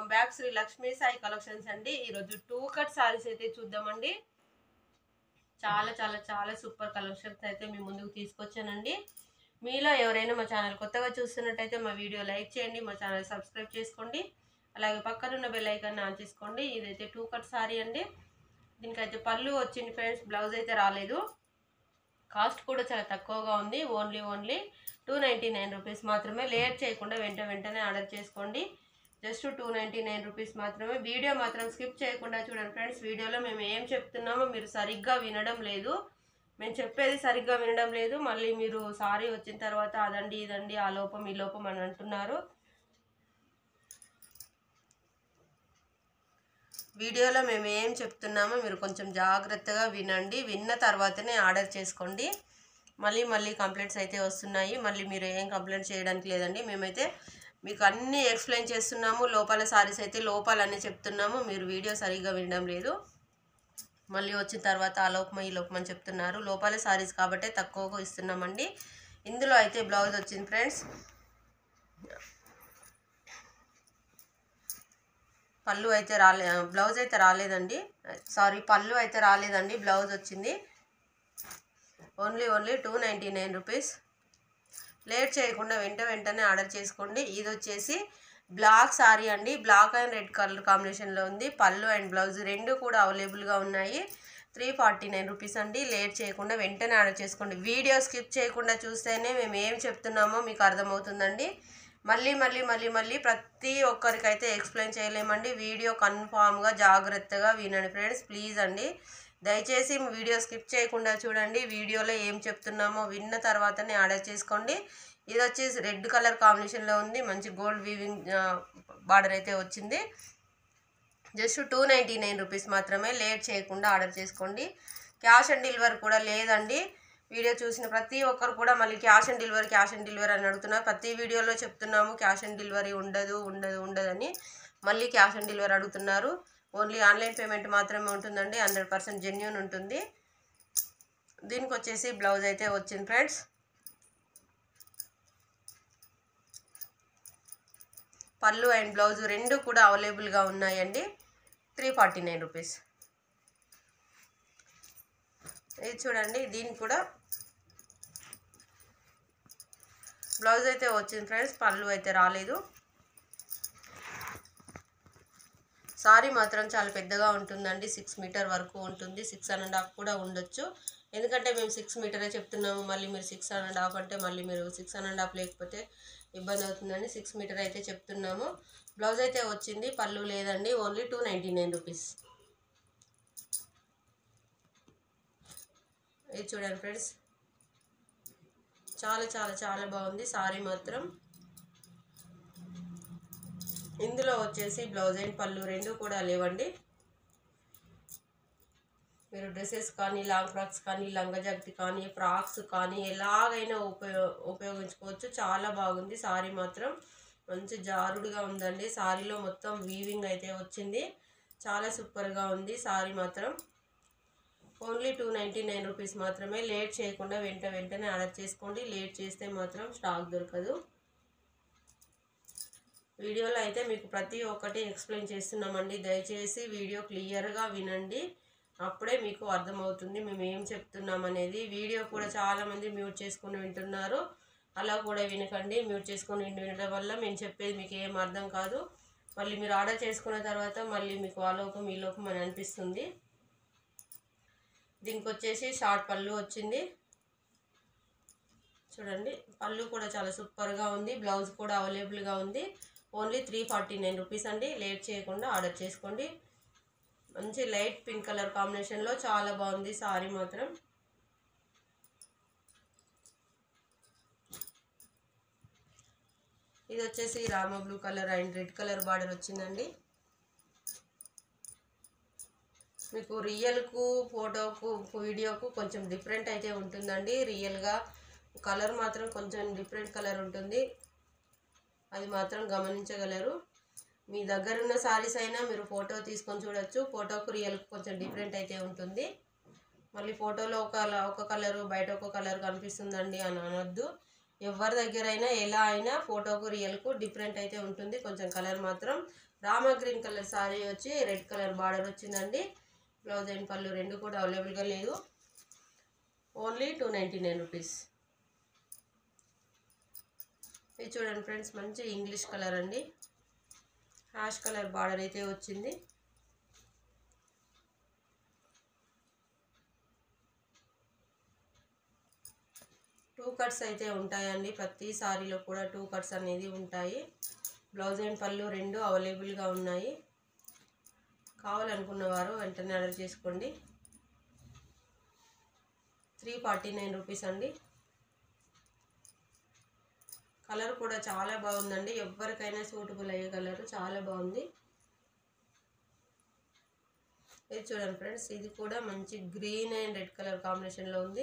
welcome back Sri Lakshmi Sai collections అండి ఈరోజు two cut saris అయితే చూద్దామండి చాలా చాలా చాలా సూపర్ కలెక్షన్స్ అయితే మీ ముందుకు తీసుకొచ్చానండి మీలో ఎవరైనా మా ఛానల్ కొత్తగా చూస్తున్నట్టయితే మా వీడియో లైక్ చేయండి మా ఛానల్ సబ్స్క్రైబ్ చేసుకోండి అలాగే పక్కనున్న బెల్ ఐకాన్ ఆన్ చేసుకోండి ఇదైతే టూ కట్ సారీ అండి దీనికైతే పళ్ళు వచ్చింది ఫ్రెండ్స్ బ్లౌజ్ అయితే రాలేదు కాస్ట్ కూడా చాలా తక్కువగా ఉంది only only two ninety nine rupees మాత్రమే లేట్ చేయకుండా వెంట వెంటనే ఆర్డర్ చేసుకోండి just two ninety nine rupees మాత్రమే వీడియో మాత్రం స్కిప్ చేయకుండా చూడండి ఫ్రెండ్స్ వీడియోలో మేము ఏం చెప్తున్నామో మీరు సరిగ్గా వినడం లేదు మేము చెప్పేది సరిగ్గా వినడం లేదు మళ్ళీ మీరు సారీ వచ్చిన తర్వాత అదండి ఇదండి ఆ లోపం ఈ లోపం అని అంటున్నారు వీడియోలో మేము ఏం చెప్తున్నామో మీరు కొంచెం జాగ్రత్తగా వినండి విన్న తర్వాతనే ఆర్డర్ చేసుకోండి మళ్ళీ మళ్ళీ కంప్లైంట్స్ అయితే వస్తున్నాయి మళ్ళీ మీరు ఏం కంప్లైంట్ చేయడానికి లేదండి మేమైతే మీకు అన్నీ ఎక్స్ప్లెయిన్ చేస్తున్నాము లోపల సారీస్ అయితే లోపాలన్నీ చెప్తున్నాము మీరు వీడియో సరిగ్గా వినడం లేదు మళ్ళీ వచ్చిన తర్వాత ఆ లోపం ఈ లోపం అని చెప్తున్నారు లోపల సారీస్ కాబట్టే తక్కువగా ఇస్తున్నామండి ఇందులో అయితే బ్లౌజ్ వచ్చింది ఫ్రెండ్స్ పళ్ళు అయితే రాలే బ్లౌజ్ అయితే రాలేదండి సారీ పళ్ళు అయితే రాలేదండి బ్లౌజ్ వచ్చింది only only two ninety nine rupees late చేయకుండా వెంట వెంటనే ఆర్డర్ చేసుకోండి ఇది వచ్చేసి బ్లాక్ సారీ అండి బ్లాక్ అండ్ రెడ్ కలర్ కాంబినేషన్లో ఉంది పళ్ళు అండ్ బ్లౌజ్ రెండు కూడా అవైలబుల్గా ఉన్నాయి త్రీ ఫార్టీ నైన్ రూపీస్ అండి లేట్ చేయకుండా వెంటనే ఆర్డర్ చేసుకోండి వీడియో స్కిప్ చేయకుండా చూస్తేనే మేము ఏం చెప్తున్నామో మీకు అర్థమవుతుందండి మళ్ళీ మళ్ళీ మళ్ళీ మళ్ళీ ప్రతి ఒక్కరికైతే ఎక్స్ప్లెయిన్ చేయలేమండి వీడియో కన్ఫామ్గా జాగ్రత్తగా వినండి ఫ్రెండ్స్ ప్లీజ్ అండి దయచేసి వీడియో స్కిప్ చేయకుండా చూడండి వీడియోలో ఏం చెప్తున్నామో విన్న తర్వాతనే ఆర్డర్ చేసుకోండి ఇది వచ్చేసి రెడ్ కలర్ కాంబినేషన్లో ఉంది మంచి గోల్డ్ వీవింగ్ బార్డర్ అయితే వచ్చింది just two ninety nine rupees మాత్రమే లేట్ చేయకుండా ఆర్డర్ చేసుకోండి క్యాష్ ఆన్ డెలివరీ కూడా లేదండి వీడియో చూసిన ప్రతి ఒక్కరు కూడా మళ్ళీ cash on delivery cash on delivery అని అడుగుతున్నారు ప్రతి వీడియోలో చెప్తున్నాము క్యాష్ ఆన్ డెలివరీ ఉండదు ఉండదు ఉండదని మళ్ళీ క్యాష్ ఆన్ డెలివరీ అడుగుతున్నారు ఓన్లీ ఆన్లైన్ పేమెంట్ మాత్రమే ఉంటుందండి హండ్రెడ్ పర్సెంట్ జెన్యున్ ఉంటుంది దీనికి వచ్చేసి బ్లౌజ్ అయితే వచ్చింది ఫ్రెండ్స్ పళ్ళు అండ్ బ్లౌజ్ రెండు కూడా అవైలబుల్గా ఉన్నాయండి త్రీ ఫార్టీ నైన్ రూపీస్ ఇది చూడండి దీనికి కూడా బ్లౌజ్ అయితే వచ్చింది ఫ్రెండ్స్ పళ్ళు అయితే రాలేదు సారీ మాత్రం చాలా పెద్దగా ఉంటుందండి సిక్స్ మీటర్ వరకు ఉంటుంది సిక్స్ అండ్ హాఫ్ కూడా ఉండొచ్చు ఎందుకంటే మేము సిక్స్ మీటరే చెప్తున్నాము మళ్ళీ మీరు సిక్స్ అండ్ హాఫ్ అంటే మళ్ళీ మీరు సిక్స్ అండ్ హాఫ్ లేకపోతే ఇబ్బంది అవుతుందండి సిక్స్ మీటర్ అయితే చెప్తున్నాము బ్లౌజ్ అయితే వచ్చింది పళ్ళు లేదండి only two ninety nine rupees ఇది చూడండి ఫ్రెండ్స్ చాలా చాలా చాలా బాగుంది సారీ మాత్రం ఇందులో వచ్చేసి బ్లౌజ్ అండ్ పళ్ళు రెండు కూడా లేవండి మీరు డ్రెస్సెస్ కానీ లాంగ్ ఫ్రాక్స్ కానీ లంగా జాకెట్ కానీ ఫ్రాక్స్ కానీ ఎలాగైనా ఉపయో ఉపయోగించుకోవచ్చు చాలా బాగుంది సారీ మాత్రం మంచి జారుడుగా ఉందండి సారీలో మొత్తం వీవింగ్ అయితే వచ్చింది చాలా సూపర్గా ఉంది సారీ మాత్రం only two ninety nine rupees మాత్రమే లేట్ చేయకుండా వెంట వెంటనే ఆర్డర్ చేసుకోండి లేట్ చేస్తే మాత్రం స్టాక్ దొరకదు వీడియోలో అయితే మీకు ప్రతి ఒక్కటి ఎక్స్ప్లెయిన్ చేస్తున్నామండి దయచేసి వీడియో క్లియర్గా వినండి అప్పుడే మీకు అర్థమవుతుంది మేము ఏం చెప్తున్నాం అనేది వీడియో కూడా చాలామంది మ్యూట్ చేసుకొని వింటున్నారు అలా కూడా వినకండి మ్యూట్ చేసుకొని వినడం వల్ల మేము చెప్పేది మీకు ఏం అర్థం కాదు మళ్ళీ మీరు ఆర్డర్ చేసుకున్న తర్వాత మళ్ళీ మీకు ఆ లోపం ఈ లోపం అని అనిపిస్తుంది దీనికి వచ్చేసి షార్ట్ పళ్ళు వచ్చింది చూడండి పళ్ళు కూడా చాలా సూపర్గా ఉంది బ్లౌజ్ కూడా అవైలబుల్గా ఉంది only three forty nine rupees అండి లేట్ చేయకుండా ఆర్డర్ చేసుకోండి మంచి లైట్ పింక్ కలర్ కాంబినేషన్లో చాలా బాగుంది సారీ మాత్రం ఇది వచ్చేసి రామ blue colour and red colour border వచ్చిందండి మీకు రియల్కు ఫోటోకు వీడియోకు కొంచెం డిఫరెంట్ అయితే ఉంటుందండి రియల్గా కలర్ మాత్రం కొంచెం డిఫరెంట్ కలర్ ఉంటుంది అది మాత్రం గమనించగలరు మీ దగ్గర ఉన్న సారీస్ అయినా మీరు ఫోటో తీసుకొని చూడొచ్చు ఫోటోకు రియల్కు కొంచెం డిఫరెంట్ అయితే ఉంటుంది మళ్ళీ ఫోటోలో ఒక ఒక కలరు బయట ఒక కలర్ కనిపిస్తుందండి అని అనొద్దు ఎవరి దగ్గర అయినా ఎలా అయినా ఫోటోకు రియల్కు డిఫరెంట్ అయితే ఉంటుంది కొంచెం కలర్ మాత్రం రామా గ్రీన్ కలర్ సారీ వచ్చి రెడ్ కలర్ బార్డర్ వచ్చిందండి బ్లౌజ్ అండ్ పళ్ళు రెండు కూడా అవైలబుల్గా లేదు only two ninety nine rupees ఇది చూడండి ఫ్రెండ్స్ మంచి ఇంగ్లీష్ కలర్ అండి హ్యాష్ కలర్ బార్డర్ అయితే వచ్చింది టూ కట్స్ అయితే ఉంటాయండి ప్రతి సారీలో కూడా టూ కట్స్ అనేది ఉంటాయి బ్లౌజ్ అండ్ పళ్ళు రెండు అవైలబుల్గా ఉన్నాయి కావాలనుకున్న వారు వెంటనే ఆర్డర్ చేసుకోండి త్రీ ఫార్టీ నైన్ రూపీస్ అండి కలర్ కూడా చాలా బాగుందండి ఎవరికైనా సూటబుల్ అయ్యే కలర్ చాలా బాగుంది ఇది చూడండి ఫ్రెండ్స్ ఇది కూడా మంచి గ్రీన్ అండ్ రెడ్ కలర్ కాంబినేషన్లో ఉంది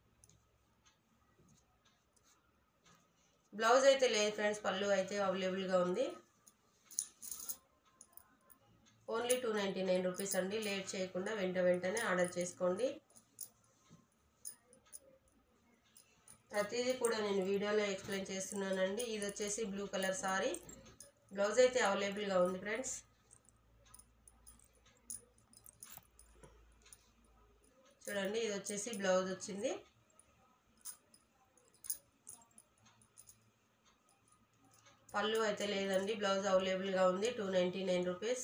బ్లౌజ్ అయితే లేదు ఫ్రెండ్స్ పళ్ళు అయితే అవైలబుల్గా ఉంది only two ninety nine rupees అండి లేట్ చేయకుండా వెంట వెంటనే ఆర్డర్ చేసుకోండి ప్రతిదీ కూడా నేను వీడియోలో ఎక్స్ప్లెయిన్ చేస్తున్నానండి ఇది వచ్చేసి బ్లూ కలర్ సారీ బ్లౌజ్ అయితే అవైలబుల్గా ఉంది ఫ్రెండ్స్ చూడండి ఇది వచ్చేసి బ్లౌజ్ వచ్చింది పళ్ళు అయితే లేదండి బ్లౌజ్ అవైలబుల్గా ఉంది టూ నైంటీ నైన్ రూపీస్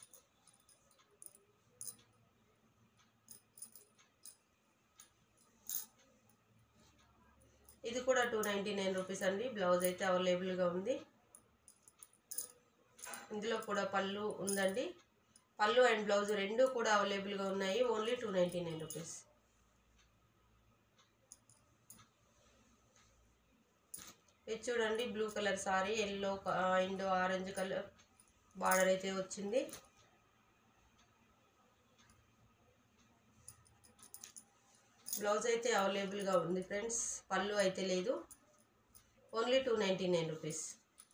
ఇది కూడా టూ నైంటీ నైన్ రూపీస్ అండి బ్లౌజ్ అయితే అవైలబుల్గా ఉంది ఇందులో కూడా పళ్ళు ఉందండి పళ్ళు అండ్ బ్లౌజ్ రెండు కూడా అవైలబుల్గా ఉన్నాయి only two ninety nine rupees ఇది చూడండి blue colour sari yellow and orange colour border అయితే వచ్చింది బ్లౌజ్ అయితే అవైలబుల్గా ఉంది ఫ్రెండ్స్ పళ్ళు అయితే లేదు only two ninety nine rupees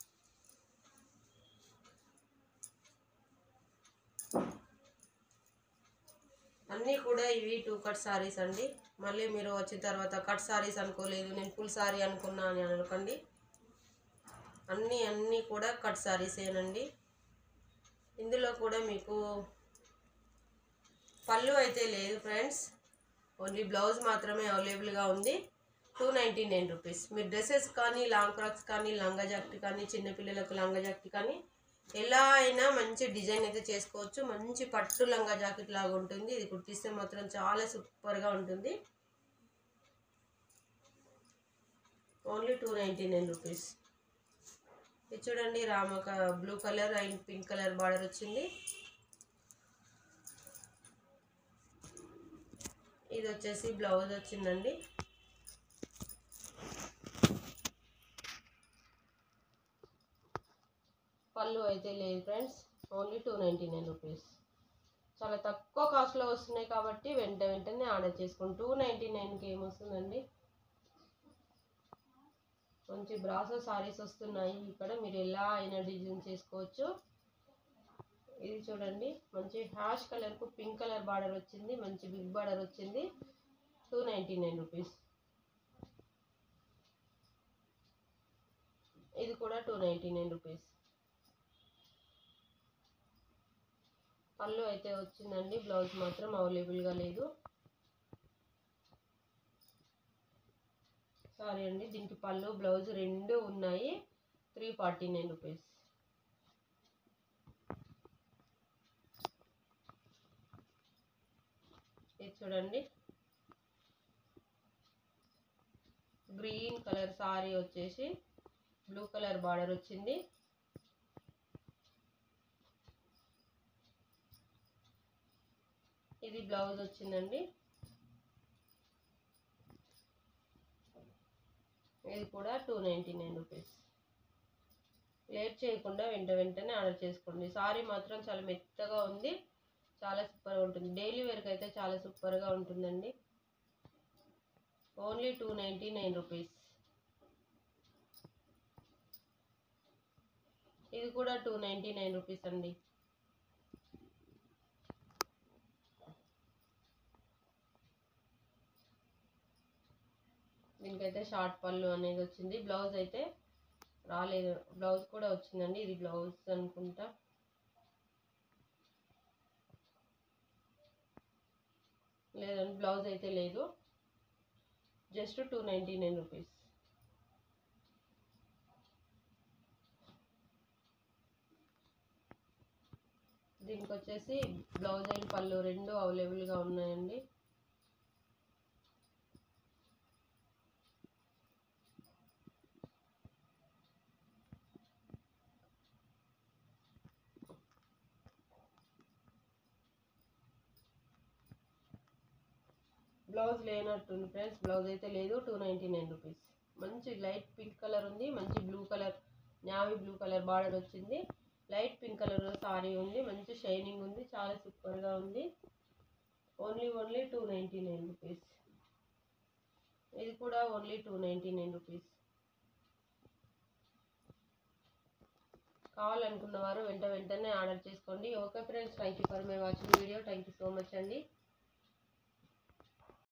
అన్నీ కూడా ఇవి టూ కట్ సారీస్ అండి మళ్ళీ మీరు వచ్చిన తర్వాత కట్ సారీస్ అనుకోలేదు నేను ఫుల్ సారీ అనుకున్నా అని అనకండి అన్నీ అన్నీ కూడా కట్ సారీసేనండి ఇందులో కూడా మీకు పళ్ళు అయితే లేదు ఫ్రెండ్స్ ఓన్లీ బ్లౌజ్ మాత్రమే అవైలబుల్గా ఉంది టూ నైంటీ నైన్ రూపీస్ మీరు డ్రెస్సెస్ కానీ లాంగ్ ఫ్రాక్స్ కానీ లంగా జాకెట్ కానీ చిన్నపిల్లలకు లంగా జాకెట్ కానీ ఎలా అయినా మంచి డిజైన్ అయితే చేసుకోవచ్చు మంచి పట్టు లంగా జాకెట్ లాగా ఉంటుంది ఇది కుట్టిస్తే మాత్రం చాలా సూపర్గా ఉంటుంది only two ninety nine rupees ఇది చూడండి రామ blue colour and pink colour border వచ్చింది ఇది వచ్చేసి బ్లౌజ్ వచ్చిందండి పళ్ళు అయితే లేదు friends only two ninety nine rupees చాలా తక్కువ కాస్ట్లో వస్తున్నాయి కాబట్టి వెంట వెంటనే ఆర్డర్ చేసుకోండి టూ నైంటీ నైన్కి ఏమొస్తుందండి మంచి బ్రాసో సారీస్ వస్తున్నాయి ఇక్కడ మీరు ఎలా అయినా డిజైన్ చేసుకోవచ్చు ఇది చూడండి మంచి హ్యాష్ కలర్కు పింక్ కలర్ బార్డర్ వచ్చింది మంచి బిగ్ బార్డర్ వచ్చింది టూ నైంటీ నైన్ రూపీస్ ఇది కూడా టూ నైంటీ నైన్ రూపీస్ పళ్ళు అయితే వచ్చిందండి బ్లౌజ్ మాత్రం అవైలబుల్గా లేదు సారీ అండి దీనికి పళ్ళు బ్లౌజ్ రెండు ఉన్నాయి త్రీ ఫార్టీ నైన్ రూపీస్ ఇది చూడండి గ్రీన్ కలర్ సారీ వచ్చేసి బ్లూ కలర్ బార్డర్ వచ్చింది ఇది బ్లౌజ్ వచ్చిందండి ఇది కూడా two ninety nine rupees late చేయకుండా వెంట వెంటనే ఆర్డర్ చేసుకోండి సారీ మాత్రం చాలా మెత్తగా ఉంది చాలా సూపర్గా ఉంటుంది డైలీ వేర్కి అయితే చాలా సూపర్గా ఉంటుందండి only two ninety nine rupees ఇది కూడా టూ నైంటీ నైన్ రూపీస్ అండి దీనికైతే షార్ట్ పళ్ళు అనేది వచ్చింది బ్లౌజ్ అయితే రాలేదు బ్లౌజ్ కూడా వచ్చిందండి ఇది బ్లౌజ్ అనుకుంటా లేదండి బ్లౌజ్ అయితే లేదు just two ninety nine rupees దీనికి వచ్చేసి బ్లౌజ్ అండ్ పళ్ళు రెండు అవైలబుల్గా ఉన్నాయండి బ్లౌజ్ లేనట్టుంది ఫ్రెండ్స్ బ్లౌజ్ అయితే లేదు టూ నైంటీ నైన్ రూపీస్ మంచి లైట్ పింక్ కలర్ ఉంది మంచి blue colour navy blue colour border వచ్చింది లైట్ పింక్ కలర్ సారీ ఉంది మంచి షైనింగ్ ఉంది చాలా సూపర్గా ఉంది only only two ninety nine rupees ఇది కూడా only two ninety nine rupees కావాలనుకున్న వారు వెంట వెంటనే ఆర్డర్ చేసుకోండి okay friends thank you for my watching video thank you so much అండి